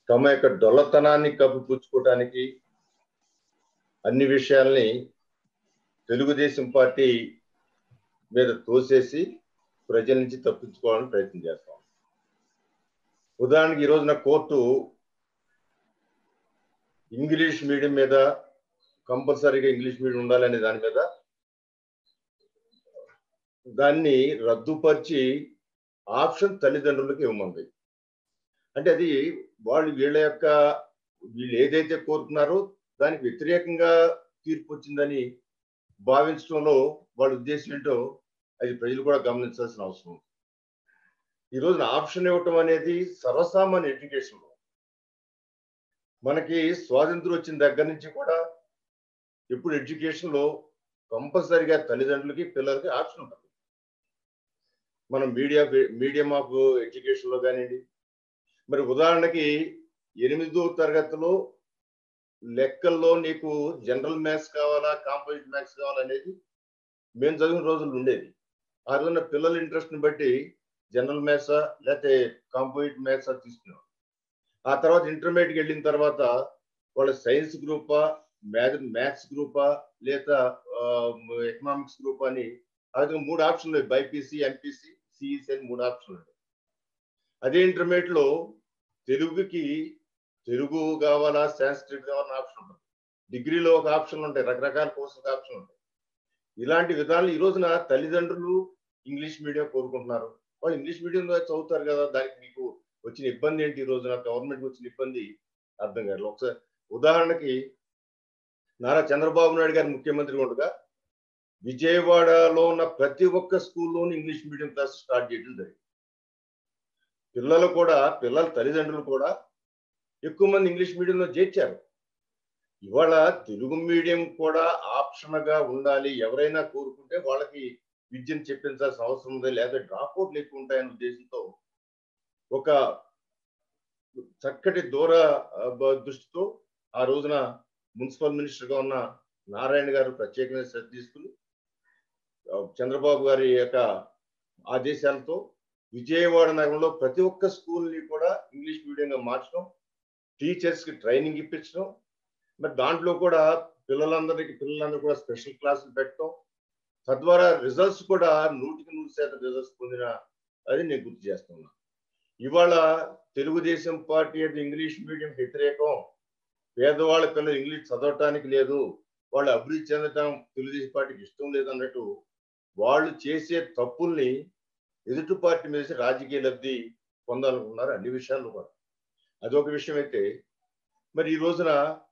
తమ యొక్క డొల్లతనాన్ని కప్పిపుచ్చుకోవడానికి అన్ని విషయాల్ని తెలుగుదేశం పార్టీ మీద తోసేసి ప్రజల నుంచి తప్పించుకోవాలని ప్రయత్నం చేస్తాం ఉదాహరణకి ఈ రోజున కోర్టు ఇంగ్లీష్ మీడియం మీద కంపల్సరీగా ఇంగ్లీష్ మీడియం ఉండాలనే దాని మీద దాన్ని రద్దుపరిచి ఆప్షన్ తల్లిదండ్రులకు ఇవ్వమంది అంటే అది వాళ్ళు వీళ్ళ యొక్క వీళ్ళు ఏదైతే కోరుతున్నారో దానికి వ్యతిరేకంగా తీర్పు వచ్చిందని భావించడంలో వాళ్ళ ఉద్దేశం ఏంటో అది ప్రజలు కూడా గమనించాల్సిన అవసరం ఉంది ఈ రోజున ఆప్షన్ ఇవ్వటం అనేది సర్వసామాన్య ఎడ్యుకేషన్ మనకి స్వాతంత్రం వచ్చిన దగ్గర నుంచి కూడా ఇప్పుడు ఎడ్యుకేషన్ లో కంపల్సరిగా తల్లిదండ్రులకి పిల్లలకి ఆప్షన్ ఉంటుంది మనం మీడియా మీడియం ఆఫ్ ఎడ్యుకేషన్ లో కానివ్వండి మరి ఉదాహరణకి ఎనిమిదో తరగతిలో లెక్కల్లో నీకు జనరల్ మ్యాథ్స్ కావాలా కాంపోజిట్ మ్యాథ్స్ కావాలా అనేది మేము చదివిన రోజులు ఉండేది ఆ రోజున పిల్లల ఇంట్రెస్ట్ని బట్టి జనరల్ మ్యాథ్సా లేకపోతే కాంపోజిట్ మ్యాథ్సా తీసుకున్నాం ఆ తర్వాత ఇంటర్మీడియట్కి వెళ్ళిన తర్వాత వాళ్ళ సైన్స్ గ్రూపా మ్యాథ్ మ్యాథ్స్ గ్రూపా లేదా ఎకనామిక్స్ గ్రూప్ అని ఆ విధంగా మూడు ఆప్షన్లు బైపీసీ ఎంపీసీ సిఈసి అని మూడు ఆప్షన్లు ఉంటాయి అదే ఇంటర్మీడియట్ లో తెలుగుకి తెలుగు కావాలా సాంస్క్రిట్ కావాలని ఆప్షన్ ఉంటుంది డిగ్రీలో ఒక ఆప్షన్ ఉంటాయి రకరకాల కోర్సులకు ఆప్షన్ ఉంటాయి ఇలాంటి విధానాలు ఈ రోజున తల్లిదండ్రులు ఇంగ్లీష్ మీడియం కోరుకుంటున్నారు వాళ్ళు ఇంగ్లీష్ మీడియంలో చదువుతారు కదా దానికి మీకు వచ్చిన ఇబ్బంది ఏంటి ఈ రోజున గవర్నమెంట్ వచ్చిన ఇబ్బంది అర్థం కాదు ఒకసారి ఉదాహరణకి నారా చంద్రబాబు నాయుడు గారు ముఖ్యమంత్రి ఉండగా విజయవాడలో ఉన్న ప్రతి ఒక్క school English medium class start చేయడం జరిగింది పిల్లలు కూడా పిల్లల తల్లిదండ్రులు కూడా ఎక్కువ మంది ఇంగ్లీష్ మీడియంలో చేర్చారు ఇవాళ తెలుగు మీడియం కూడా ఆప్షన్గా ఉండాలి ఎవరైనా కోరుకుంటే వాళ్ళకి విద్యను చెప్పించాల్సిన అవసరం ఉంది లేదా డ్రాప్ అవుట్లు ఎక్కువ ఉంటాయనే ఉద్దేశంతో ఒక చక్కటి దూర దృష్టితో ఆ రోజున మున్సిపల్ మినిస్టర్గా ఉన్న నారాయణ గారు ప్రత్యేకమైన శ్రద్ధ తీసుకుని చంద్రబాబు గారి యొక్క ఆదేశాలతో విజయవాడ నగరంలో ప్రతి ఒక్క స్కూల్ని కూడా ఇంగ్లీష్ మీడియంగా మార్చడం టీచర్స్కి ట్రైనింగ్ ఇప్పించడం మరి దాంట్లో కూడా పిల్లలందరికీ పిల్లలందరూ కూడా స్పెషల్ క్లాసులు పెట్టడం తద్వారా రిజల్ట్స్ కూడా నూటికి నూరు శాతం రిజల్ట్స్ పొందిన అది నేను గుర్తు చేస్తున్నా ఇవాళ తెలుగుదేశం పార్టీ ఇంగ్లీష్ మీడియం వ్యతిరేకం పేదవాళ్ళ పిల్లలు ఇంగ్లీష్ చదవటానికి లేదు వాళ్ళు అభివృద్ధి చెందటం తెలుగుదేశం పార్టీకి ఇష్టం లేదు అన్నట్టు వాళ్ళు చేసే తప్పుల్ని ఎదుటి పార్టీ మీద రాజకీయ లబ్ధి పొందాలనుకున్నారు అన్ని విషయాల్లో కూడా అదొక విషయం అయితే మరి ఈ రోజున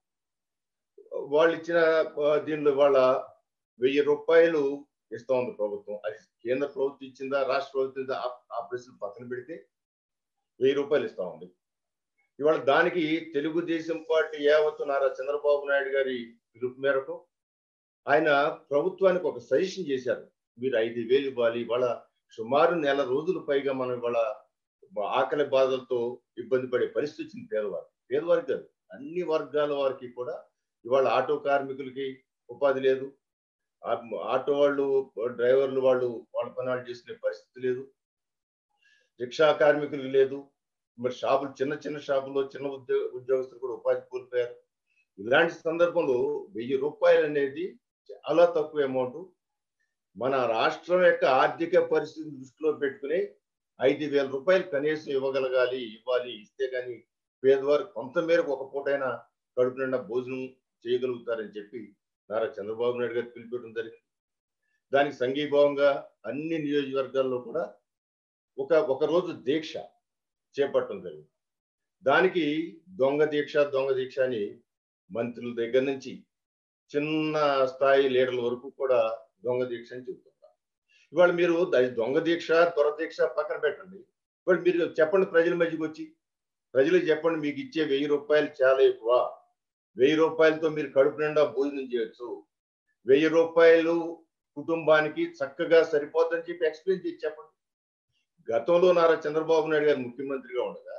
వాళ్ళు ఇచ్చిన దీనిలో వాళ్ళ వెయ్యి రూపాయలు ఇస్తా ఉంది ప్రభుత్వం అది కేంద్ర ప్రభుత్వం ఇచ్చిందా రాష్ట్ర ప్రభుత్వం ఇచ్చిందా ఆ ప్రశ్న పక్కన పెడితే వెయ్యి రూపాయలు ఇస్తా ఉంది ఇవాళ దానికి తెలుగుదేశం పార్టీ యావత్తు నారా చంద్రబాబు నాయుడు గారి పిలుపు మేరకు ఆయన ప్రభుత్వానికి ఒక సజెషన్ చేశారు మీరు ఐదు వేలు ఇవ్వాలి ఇవాళ సుమారు నెల రోజుల పైగా మనం ఇవాళ ఆకలి బాధలతో ఇబ్బంది పడే పరిస్థితి వచ్చింది పేదవారు పేదవారికి కాదు అన్ని వర్గాల వారికి కూడా ఇవాళ ఆటో కార్మికులకి ఉపాధి లేదు ఆటో వాళ్ళు డ్రైవర్లు వాళ్ళు వాళ్ళ పనాలు చేసుకునే పరిస్థితి లేదు రిక్షా కార్మికులకు లేదు మరి షాపులు చిన్న చిన్న షాపుల్లో చిన్న ఉద్యోగ ఉద్యోగస్తులు కూడా ఉపాధి కోల్పోయారు ఇలాంటి సందర్భంలో వెయ్యి రూపాయలు అనేది చాలా తక్కువ అమౌంట్ మన రాష్ట్రం యొక్క ఆర్థిక పరిస్థితిని దృష్టిలో పెట్టుకుని ఐదు వేల రూపాయలు కనీసం ఇవ్వగలగాలి ఇవ్వాలి ఇస్తే కానీ పేదవారు కొంత మేరకు ఒక పూటైనా కడుపు నిండా భోజనం చేయగలుగుతారని చెప్పి నారా చంద్రబాబు నాయుడు గారు పిలిపెట్టడం జరిగింది దానికి సంఘీభావంగా అన్ని నియోజకవర్గాల్లో కూడా ఒక ఒక రోజు దీక్ష చేపట్టడం జరిగింది దానికి దొంగ దీక్ష దొంగ దీక్ష అని మంత్రుల దగ్గర నుంచి చిన్న స్థాయి లీడర్ల వరకు కూడా దొంగ దీక్ష అని చెబుతున్నారు ఇవాళ మీరు దొంగ దీక్ష దొర దీక్ష పక్కన పెట్టండి ఇవాళ మీరు చెప్పండి ప్రజల మధ్యకి వచ్చి ప్రజలకు చెప్పండి మీకు ఇచ్చే వెయ్యి రూపాయలు చాలా ఎక్కువ వెయ్యి రూపాయలతో మీరు కడుపు నిండా భోజనం చేయొచ్చు వెయ్యి రూపాయలు కుటుంబానికి చక్కగా సరిపోతుందని చెప్పి ఎక్స్ప్లెయిన్ చేసి చెప్పండి గతంలో నారా చంద్రబాబు నాయుడు గారు ముఖ్యమంత్రిగా ఉండగా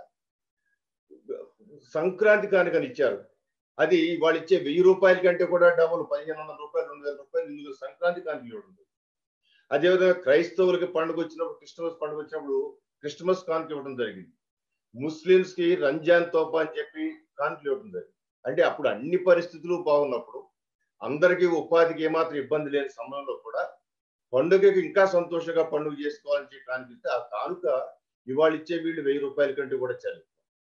సంక్రాంతి కానుకని ఇచ్చారు అది వాళ్ళు ఇచ్చే వెయ్యి రూపాయల కంటే కూడా డబుల్ పదిహేను వందల రూపాయలు రెండు వేల రూపాయలు ఇందులో సంక్రాంతి కానుకలు ఇవ్వడం అదేవిధంగా క్రైస్తవులకి పండుగ వచ్చినప్పుడు క్రిస్టమస్ పండుగ వచ్చినప్పుడు క్రిస్టమస్ కానుక ఇవ్వడం జరిగింది ముస్లిమ్స్ కి రంజాన్ తోపా అని చెప్పి కాన్ఫ్లిక్ట్ ఉంది అంటే అప్పుడు అన్ని పరిస్థితులు బాగున్నప్పుడు అందరికీ ఉపాధికి ఏమాత్రం ఇబ్బంది లేని సమయంలో కూడా పండుగకి ఇంకా సంతోషంగా పండుగ చేసుకోవాలని చెప్పి కానిపిస్తే ఆ కానుక ఇవాళ ఇచ్చే వీళ్ళు వెయ్యి రూపాయల కంటే కూడా చాలు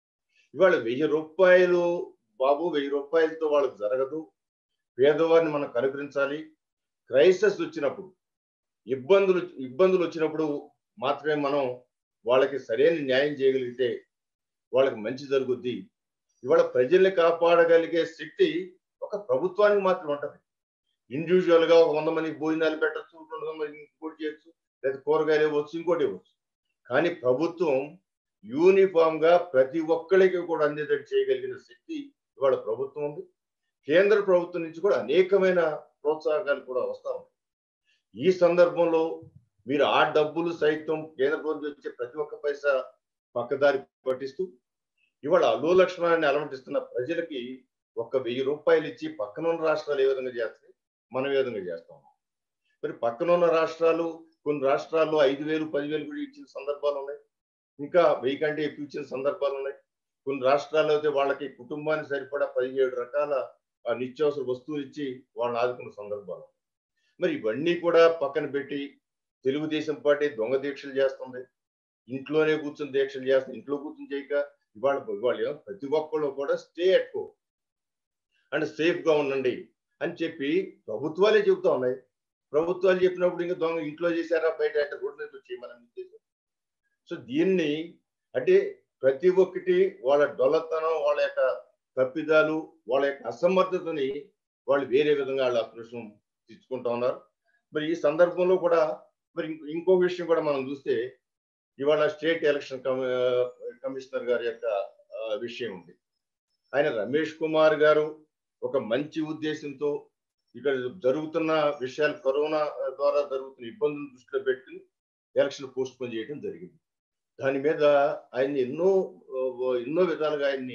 ఇవాళ వెయ్యి రూపాయలు బాబు వెయ్యి రూపాయలతో వాళ్ళకి జరగదు పేదవారిని మనం కనుకరించాలి క్రైసిస్ వచ్చినప్పుడు ఇబ్బందులు ఇబ్బందులు వచ్చినప్పుడు మాత్రమే మనం వాళ్ళకి సరైన న్యాయం చేయగలిగితే వాళ్ళకి మంచి జరుగుద్ది ఇవాళ ప్రజల్ని కాపాడగలిగే శక్తి ఒక ప్రభుత్వానికి మాత్రం ఉంటది ఇండివిజువల్ గా ఒక వంద మందికి భోజనాలు పెట్టచ్చు రెండు వందల మందికి ఇంకోటి చేయొచ్చు లేదా కూరగాయలు ఇవ్వచ్చు ఇంకోటి ఇవ్వచ్చు కానీ ప్రభుత్వం యూనిఫామ్ గా ప్రతి ఒక్కరికి కూడా అందేటట్టు చేయగలిగిన శక్తి ఇవాళ ప్రభుత్వం ఉంది కేంద్ర ప్రభుత్వం నుంచి కూడా అనేకమైన ప్రోత్సాహకాలు కూడా వస్తా ఉన్నాయి ఈ సందర్భంలో మీరు ఆ డబ్బులు సైతం కేంద్ర ప్రభుత్వం ఇచ్చే ప్రతి ఒక్క పైసా పక్కదారి పట్టిస్తూ ఇవాళ అల్లు లక్ష్మణాన్ని అలమటిస్తున్న ప్రజలకి ఒక వెయ్యి రూపాయలు ఇచ్చి పక్కన ఉన్న రాష్ట్రాలు ఏ విధంగా చేస్తాయి మనం ఏ విధంగా చేస్తాం మరి పక్కన ఉన్న రాష్ట్రాలు కొన్ని రాష్ట్రాల్లో ఐదు వేలు పదివేలు కూడా ఇచ్చిన సందర్భాలు ఉన్నాయి ఇంకా వెయ్యి కంటే ఎక్కువ ఇచ్చిన సందర్భాలు ఉన్నాయి కొన్ని రాష్ట్రాల్లో అయితే వాళ్ళకి కుటుంబానికి సరిపడా పదిహేడు రకాల ఆ నిత్యావసర వస్తువులు ఇచ్చి వాళ్ళని ఆదుకున్న సందర్భాలు మరి ఇవన్నీ కూడా పక్కన పెట్టి తెలుగుదేశం పార్టీ దొంగ దీక్షలు చేస్తుంది ఇంట్లోనే కూర్చొని దీక్షలు చేస్తుంది ఇంట్లో కూర్చొని చేయక ఇవాళ ఇవాళ ప్రతి ఒక్కళ్ళు కూడా stay at home and safe గా ఉండండి అని చెప్పి ప్రభుత్వాలే చెబుతా ఉన్నాయి ప్రభుత్వాలు చెప్పినప్పుడు ఇంకా దొంగ ఇంట్లో చేశారా బయట అంటే రోడ్డు మీద చేయమని ఉద్దేశం సో దీన్ని అంటే ప్రతి ఒక్కటి వాళ్ళ డొల్లతనం వాళ్ళ యొక్క తప్పిదాలు వాళ్ళ యొక్క అసమర్థతని వాళ్ళు వేరే విధంగా వాళ్ళ అదృష్టం తెచ్చుకుంటా ఉన్నారు మరి ఈ సందర్భంలో కూడా మరి ఇంకో విషయం కూడా మనం చూస్తే ఇవాళ స్టేట్ ఎలక్షన్ కమిషనర్ గారి యొక్క విషయం ఉంది ఆయన రమేష్ కుమార్ గారు ఒక మంచి ఉద్దేశంతో ఇక్కడ జరుగుతున్న విషయాలు కరోనా ద్వారా జరుగుతున్న ఇబ్బందులు దృష్టిలో పెట్టుకుని ఎలక్షన్ పోస్ట్ పోన్ చేయడం జరిగింది దాని మీద ఆయన్ని ఎన్నో ఎన్నో విధాలుగా ఆయన్ని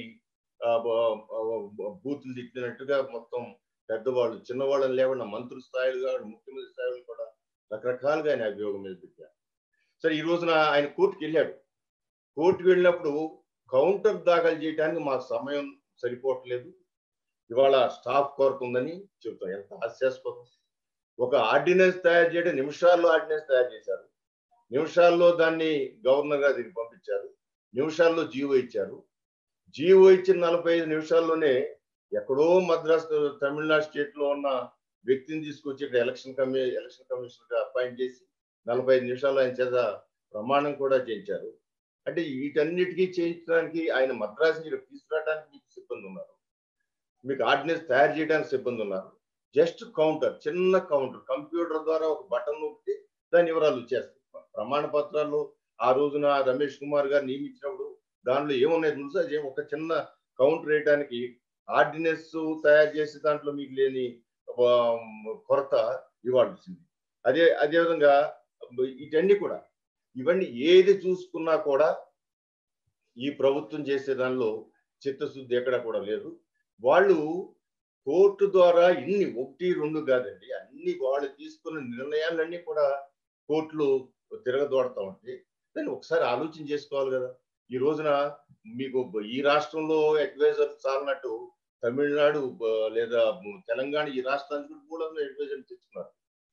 బూతులు తిట్టినట్టుగా మొత్తం పెద్దవాళ్ళు చిన్నవాళ్ళని లేకుండా మంత్రుల స్థాయిలు కాదు ముఖ్యమంత్రి స్థాయిలు కూడా రకరకాలుగా ఆయన అభియోగం మీద పెట్టారు సరే ఈ రోజున ఆయన కోర్టుకి వెళ్ళాడు కోర్టుకు వెళ్ళినప్పుడు కౌంటర్ దాఖలు చేయడానికి మా సమయం సరిపోవట్లేదు ఇవాళ స్టాఫ్ కొరత ఉందని చెబుతాం ఎంత హాస్యాస్పదం ఒక ఆర్డినెన్స్ తయారు చేయడం నిమిషాల్లో ఆర్డినెన్స్ తయారు చేశారు నిమిషాల్లో దాన్ని గవర్నర్ గారు దీనికి పంపించారు నిమిషాల్లో జీవో ఇచ్చారు జీవో ఇచ్చిన నలభై ఐదు నిమిషాల్లోనే ఎక్కడో మద్రాస్ తమిళనాడు స్టేట్ లో ఉన్న వ్యక్తిని తీసుకొచ్చి ఇక్కడ ఎలక్షన్ కమి ఎలక్షన్ కమిషనర్ గా అపాయింట్ చేసి నలభై ఐదు నిమిషాలు ఆయన చేత ప్రమాణం కూడా చేయించారు అంటే వీటన్నిటికీ చేయించడానికి ఆయన మద్రాసు ఇక్కడ తీసుకురావడానికి మీకు సిబ్బంది ఉన్నారు మీకు ఆర్డినెన్స్ తయారు చేయడానికి సిబ్బంది ఉన్నారు జస్ట్ కౌంటర్ చిన్న కౌంటర్ కంప్యూటర్ ద్వారా ఒక బటన్ నొక్కితే దాని వివరాలు వచ్చేస్తాయి ప్రమాణ పత్రాల్లో ఆ రోజున రమేష్ కుమార్ గారు నియమించినప్పుడు దానిలో ఏమున్నాయి తెలుసా ఒక చిన్న కౌంటర్ వేయడానికి ఆర్డినెన్స్ తయారు చేసే దాంట్లో మీకు లేని కొరత ఇవ్వాల్సింది అదే అదేవిధంగా ఇవన్నీ కూడా ఇవన్నీ ఏది చూసుకున్నా కూడా ఈ ప్రభుత్వం చేసే దానిలో చిత్తశుద్ధి ఎక్కడ కూడా లేదు వాళ్ళు కోర్టు ద్వారా ఇన్ని ఒకటి రెండు కాదండి అన్ని వాళ్ళు తీసుకున్న నిర్ణయాలన్నీ కూడా కోర్టులు తిరగదోడతా ఉంటాయి దాన్ని ఒకసారి ఆలోచన చేసుకోవాలి కదా ఈ రోజున మీకు ఈ రాష్ట్రంలో అడ్వైజర్ చాలినట్టు తమిళనాడు లేదా తెలంగాణ ఈ రాష్ట్రానికి కూడా అడ్వైజర్ తెచ్చుకున్నారు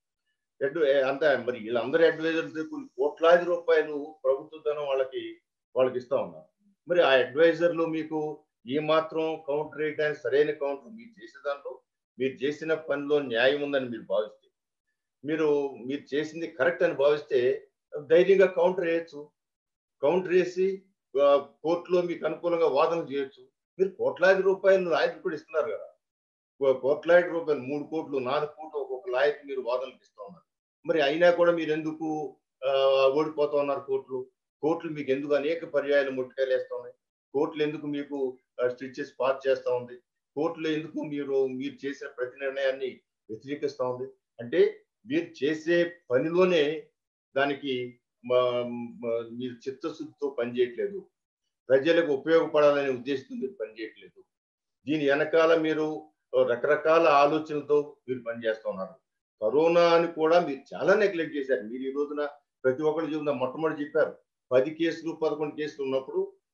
అంతే మరి వీళ్ళందరూ అడ్వైజర్ కొన్ని కోట్లాది రూపాయలు ప్రభుత్వ ధనం వాళ్ళకి వాళ్ళకి ఇస్తా ఉన్నారు మరి ఆ అడ్వైజర్లు మీకు ఈ మాత్రం కౌంటర్ వేయడానికి సరైన కౌంటర్ మీరు చేసే దాంట్లో మీరు చేసిన పనిలో న్యాయం ఉందని మీరు భావిస్తే మీరు మీరు చేసింది కరెక్ట్ అని భావిస్తే ధైర్యంగా కౌంటర్ వేయచ్చు కౌంటర్ వేసి కోర్టులో మీకు అనుకూలంగా వాదన చేయొచ్చు మీరు కోట్లాది రూపాయలు లాయర్ కూడా ఇస్తున్నారు కదా కోట్లాది రూపాయలు మూడు కోట్లు నాలుగు కోట్లు ఒక్కొక్క లాయర్కి మీరు వాదనలు ఇస్తూ ఉన్నారు మరి అయినా కూడా మీరు ఎందుకు ఓడిపోతా ఉన్నారు కోర్టులు కోర్టులు మీకు ఎందుకు అనేక పర్యాయాలు ముట్టుకాయలు వేస్తూ ఉన్నాయి కోర్టులు ఎందుకు మీకు స్టిచెస్ పాస్ చేస్తూ ఉంది కోర్టులో ఎందుకు మీరు మీరు చేసిన ప్రతి నిర్ణయాన్ని వ్యతిరేకిస్తూ ఉంది అంటే మీరు చేసే పనిలోనే దానికి మీరు చిత్తశుద్ధితో పనిచేయట్లేదు ప్రజలకు ఉపయోగపడాలనే ఉద్దేశంతో మీరు పనిచేయట్లేదు దీని వెనకాల మీరు రకరకాల ఆలోచనలతో మీరు పనిచేస్తున్నారు కరోనాని కూడా మీరు చాలా నెగ్లెక్ట్ చేశారు మీరు ఈ రోజున ప్రతి ఒక్కరు చూసిన మొట్టమొదటి చెప్పారు పది కేసులు పదకొండు కేసులు ఉన్నప్పుడు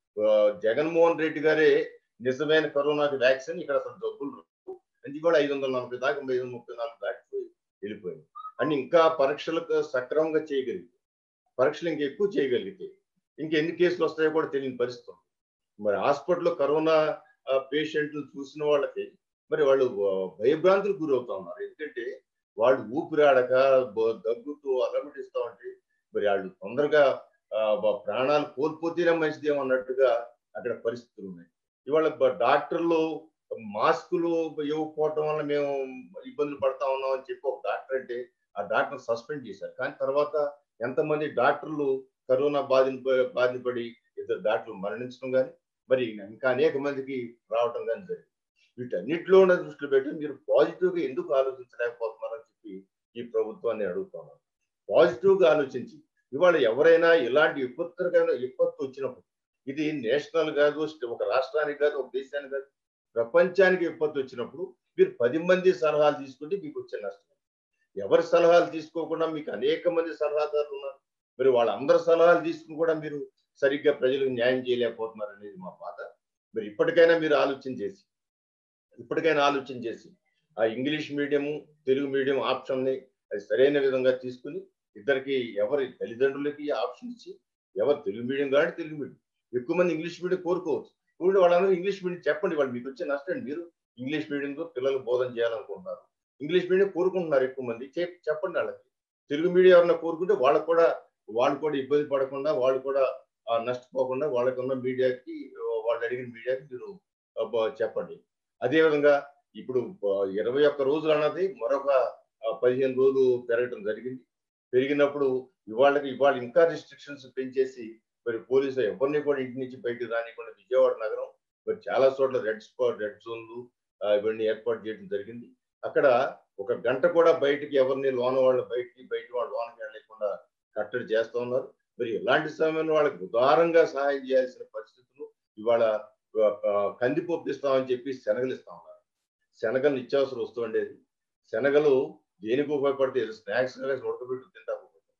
ఆ, జగన్మోహన్ రెడ్డి గారే నిజమైన కరోనాకి వ్యాక్సిన్ ఇక్కడ అసలు జబ్బులు రావు. అది కూడా ఐదు వందల నలభై దాకా ఐదు వందల ముప్పై నాలుగు దాటిపోయి వెళ్ళిపోయింది అని ఇంకా పరీక్షలకు సక్రమంగా చేయగలిగితే పరీక్షలు ఇంకా ఎక్కువ చేయగలిగితే ఇంకా ఎన్ని కేసులు వస్తాయో కూడా తెలియని పరిస్థితి ఉంది. మరి హాస్పిటల్లో కరోనా పేషెంట్లు చూసిన వాళ్ళకి మరి వాళ్ళు ఆ, భయభ్రాంతులకు గురవుతా ఉన్నారు ఎందుకంటే వాళ్ళు ఊపిరాడక బ- దగ్గుతూ అలమటిస్తా ఉంటే మరి వాళ్ళు తొందరగా ఆ, బ- ప్రాణాలు కోల్పోతేనే మంచిదేమో అన్నట్టుగా అక్కడ పరిస్థితులు ఉన్నాయి ఇవాళ బ- డాక్టర్లు మాస్కులు ఇవ్వకపోవటం వల్ల మేము ఇబ్బందులు పడతా ఉన్నాం అని చెప్పి ఒక డాక్టర్ అంటే ఆ డాక్టర్ సస్పెండ్ చేశారు కానీ తర్వాత ఎంతమంది డాక్టర్లు కరోనా బాధిన బాధిన పడి ఇద్దరు డాక్టర్లు మరణించడం కానీ మరి ఇంకా అనేక మందికి రావటం కానీ జరిగింది వీటన్నిటిలో ఉన్న దృష్టిలో పెట్టి మీరు పాజిటివ్ గా ఎందుకు ఆలోచించలేకపోతున్నారని చెప్పి ఈ ప్రభుత్వాన్ని అడుగుతున్నాను పాజిటివ్ గా ఆలోచించి ఇవాళ ఎవరైనా ఇలాంటి విపత్కరమైన విపత్తు వచ్చినప్పుడు ఇది నేషనల్ కాదు ఒక రాష్ట్రానికి కాదు ఒక దేశానికి కాదు ప్రపంచానికి విపత్తు వచ్చినప్పుడు మీరు పది మంది సలహాలు తీసుకుంటే మీకు వచ్చే నష్టం ఎవరి సలహాలు తీసుకోకుండా మీకు అనేక మంది సలహాదారులు ఉన్నారు మరి వాళ్ళందరి సలహాలు తీసుకుని కూడా మీరు సరిగ్గా ప్రజలకు న్యాయం చేయలేకపోతున్నారు అనేది మా బాధ మరి ఇప్పటికైనా మీరు ఆలోచన చేసి ఇప్పటికైనా ఆలోచన చేసి ఆ ఇంగ్లీష్ మీడియము తెలుగు మీడియం ఆప్షన్ని అది సరైన విధంగా తీసుకుని ఇద్దరికి ఎవరి తల్లిదండ్రులకి ఆప్షన్ ఇచ్చి ఎవరు తెలుగు మీడియం కానీ తెలుగు మీడియం ఎక్కువ మంది ఇంగ్లీష్ మీడియం కోరుకోవచ్చు ఇప్పుడు వాళ్ళందరూ ఇంగ్లీష్ మీడియం చెప్పండి వాళ్ళు మీకు వచ్చే నష్టం మీరు ఇంగ్లీష్ మీడియంతో పిల్లలు బోధన చేయాలనుకుంటున్నారు ఇంగ్లీష్ మీడియం కోరుకుంటున్నారు ఎక్కువ మంది చెప్- చెప్పండి వాళ్ళకి తెలుగు మీడియం ఎవరన్నా కోరుకుంటే వాళ్ళకు కూడా వాళ్ళు కూడా ఇబ్బంది పడకుండా వాళ్ళు కూడా ఆ, నష్టపోకుండా వాళ్ళకున్న మీడియాకి వాళ్ళు అడిగిన మీడియాకి మీరు ఆ, బ- చెప్పండి అదేవిధంగా ఇప్పుడు ఆ, ఇరవై ఒక్క రోజులు అన్నది మరొక ఆ, పదిహేను రోజులు పెరగడం జరిగింది పెరిగినప్పుడు ఇవాళకి ఇవాళ ఇంకా రిస్ట్రిక్షన్స్ పెంచేసి మరి పోలీసులు ఎవరిని కూడా ఇంటి నుంచి బయటకు రానికుండా విజయవాడ నగరం మరి చాలా చోట్ల రెడ్ స్పాట్ రెడ్ జోన్లు ఆ, ఇవన్నీ ఏర్పాటు చేయడం జరిగింది అక్కడ ఒక గంట కూడా బయటికి ఎవరిని లోన వాళ్ళు బయటికి బయట వాళ్ళు లోనకి వెళ్ళకుండా కట్టడి చేస్తూ ఉన్నారు మరి ఇలాంటి సమయంలో వాళ్ళకి ఉదారంగా సహాయం చేయాల్సిన పరిస్థితులు ఇవాళ ఆ, ఆ, కందిపప్పు ఇస్తామని చెప్పి శనగలు ఇస్తా ఉన్నారు శనగలు నిత్యావసర వస్తువు ఉండేది శనగలు దేనికి ఉపయోగపడతాయి స్నాక్స్ ఉడకబెట్టు తింటా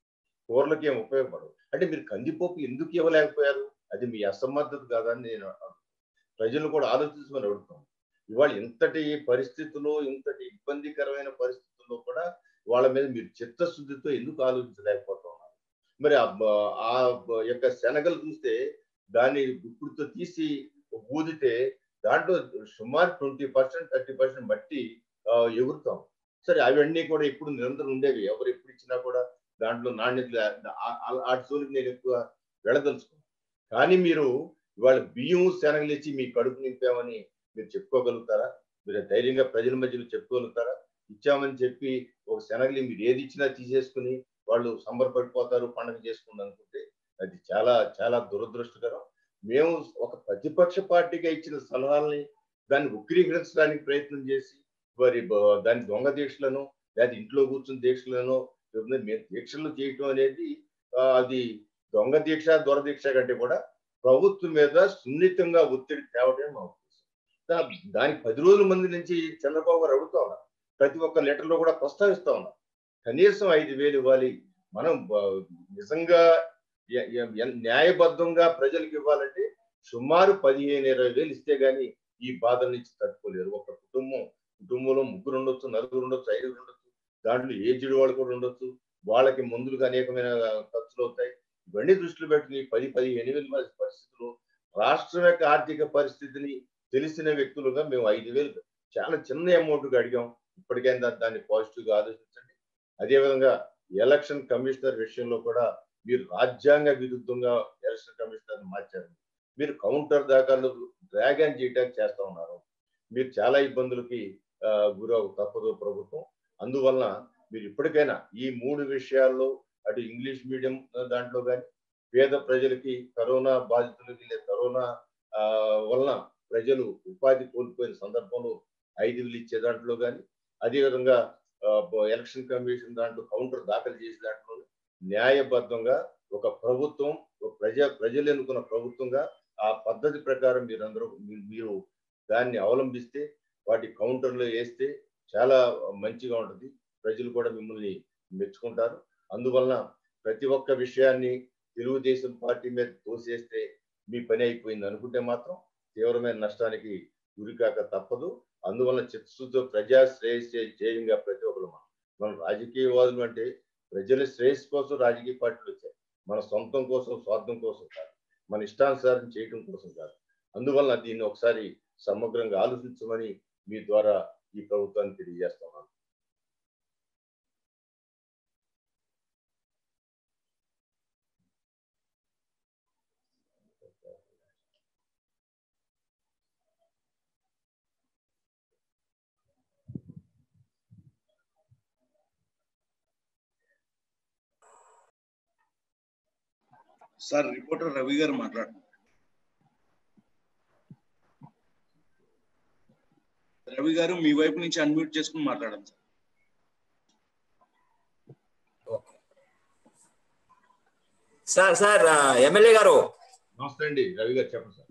కూరలకి ఏం ఉపయోగపడవు అంటే మీరు కందిపప్పు ఎందుకు ఇవ్వలేకపోయారు అది మీ అసమర్థత కాదని నేను అడుగుతాను. ప్రజలు కూడా ఆలోచించమని అడుగుతాం ఇవాళ ఇంతటి పరిస్థితుల్లో ఇంతటి ఇబ్బందికరమైన పరిస్థితుల్లో కూడా వాళ్ళ మీద మీరు చిత్తశుద్ధితో ఎందుకు ఆలోచించలేకపోతున్నారు మరి ఆ బ- ఆ బ- యొక్క శనగలు చూస్తే దాన్ని గుప్పుడుతో తీసి ఊదితే దాంట్లో సుమారు ట్వంటీ పర్సెంట్ థర్టీ పర్సెంట్ మట్టి ఆ, ఎగురుతాం సరే అవన్నీ కూడా ఇప్పుడు నిరంతరం ఉండేవి ఎవరు ఎప్పుడు ఇచ్చినా కూడా దాంట్లో నాణ్యత లే- ఆ- ఆ- ఆ జోలికి నేను ఎక్కువ వెళ్ళదలుచుకున్నాను కానీ మీరు ఇవాళ బియ్యం శనగలు ఇచ్చి మీ కడుపు నింపామని మీరు చెప్పుకోగలుగుతారా మీరు ధైర్యంగా ప్రజల మధ్యలో చెప్పుకోగలుగుతారా ఇచ్చామని చెప్పి ఒక శనగలి మీరు ఏది ఇచ్చినా తీసేసుకుని వాళ్ళు సంబరపడిపోతారు పండుగ చేసుకుంది అనుకుంటే అది చాలా చాలా దురదృష్టకరం మేము ఒక ప్రతిపక్ష పార్టీగా ఇచ్చిన సలహాలని దాన్ని ఉగ్రీకరించడానికి ప్రయత్నం చేసి మరి బ- దాని దొంగ దీక్షలను లేదా ఇంట్లో కూర్చుని దీక్షలను లేకపోతే మేము దీక్షలు చేయటం అనేది ఆ, అది దొంగ దీక్ష దొర దీక్ష కంటే కూడా ప్రభుత్వం మీద సున్నితంగా ఒత్తిడి తేవటమే మా ఉద్దేశం దా- దానికి పది రోజుల మంది నుంచి చంద్రబాబు గారు అడుగుతా ఉన్నారు ప్రతి ఒక్క లెటర్లో కూడా ప్రస్తావిస్తా ఉన్నాం కనీసం ఐదు వేలు ఇవ్వాలి మనం బ- నిజంగా ఎ- ఎ- ఎ- న్యాయబద్ధంగా ప్రజలకు ఇవ్వాలంటే సుమారు పదిహేను ఇరవై వేలు ఇస్తే గానీ ఈ బాధల నుంచి తట్టుకోలేరు ఒక కుటుంబం కుటుంబంలో ముగ్గురు ఉండొచ్చు నలుగురు ఉండొచ్చు ఐదుగురు ఉండొచ్చు దాంట్లో ఏజ్డ్ వాళ్ళు కూడా ఉండొచ్చు వాళ్ళకి మందులకు అనేకమైన ఖర్చులు అవుతాయి ఇవన్నీ దృష్టిలో పెట్టుకుని పది పదిహేను వేల మంది పరిస్థితులు రాష్ట్రం యొక్క ఆర్థిక పరిస్థితిని తెలిసిన వ్యక్తులుగా మేము ఐదు వేలు చాలా చిన్న అమౌంట్గా అడిగాం ఇప్పటికైనా దా- దాన్ని పాజిటివ్ గా ఆలోచించండి అదేవిధంగా ఎలక్షన్ కమిషనర్ విషయంలో కూడా మీరు రాజ్యాంగ విరుద్ధంగా ఎలక్షన్ కమిషనర్ మార్చారు మీరు కౌంటర్ దాఖలు డ్రాగన్ చేయడానికి చేస్తా ఉన్నారు మీరు చాలా ఇబ్బందులకి ఆ, గురవు తప్పదు ప్రభుత్వం అందువలన మీరు ఇప్పటికైనా ఈ మూడు విషయాల్లో అటు ఇంగ్లీష్ మీడియం దాంట్లో కానీ పేద ప్రజలకి కరోనా బాధితులకి లేదా కరోనా ఆ, వలన ప్రజలు ఉపాధి కోల్పోయిన సందర్భంలో ఐదు వేలు ఇచ్చే దాంట్లో కానీ అదేవిధంగా ఆ, బ- ఎలక్షన్ కమిషన్ దాంట్లో కౌంటర్ దాఖలు చేసే దాంట్లో న్యాయబద్ధంగా ఒక ప్రభుత్వం ఒక ప్రజా ప్రజలు ఎన్నుకున్న ప్రభుత్వంగా ఆ పద్ధతి ప్రకారం మీరందరూ మీ- మీరు దాన్ని అవలంబిస్తే వాటి కౌంటర్లో వేస్తే చాలా మంచిగా ఉంటుంది ప్రజలు కూడా మిమ్మల్ని మెచ్చుకుంటారు అందువలన ప్రతి ఒక్క విషయాన్ని తెలుగుదేశం పార్టీ మీద తోసేస్తే మీ పని అయిపోయింది అనుకుంటే మాత్రం తీవ్రమైన నష్టానికి గురికాక తప్పదు అందువల్ల చిత్తశుద్ధితో ప్రజా శ్రేయస్సే ధ్యేయంగా ప్రతి ఒక్కరు మనం మనం రాజకీయవాదులు అంటే ప్రజల శ్రేయస్సు కోసం రాజకీయ పార్టీలు వచ్చాయి మన సొంతం కోసం స్వార్థం కోసం కాదు మన ఇష్టానుసారం చేయడం కోసం కాదు అందువల్ల దీన్ని ఒకసారి సమగ్రంగా ఆలోచించమని మీ ద్వారా ఈ ప్రభుత్వాన్ని తెలియజేస్తున్నాను సార్ రిపోర్టర్ రవి గారు మాట్లాడు రవి గారు మీ వైపు నుంచి అన్మ్యూట్ చేసుకుని మాట్లాడండి సార్ సార్ సార్ ఎమ్మెల్యే గారు నమస్తే అండి రవి గారు చెప్పండి సార్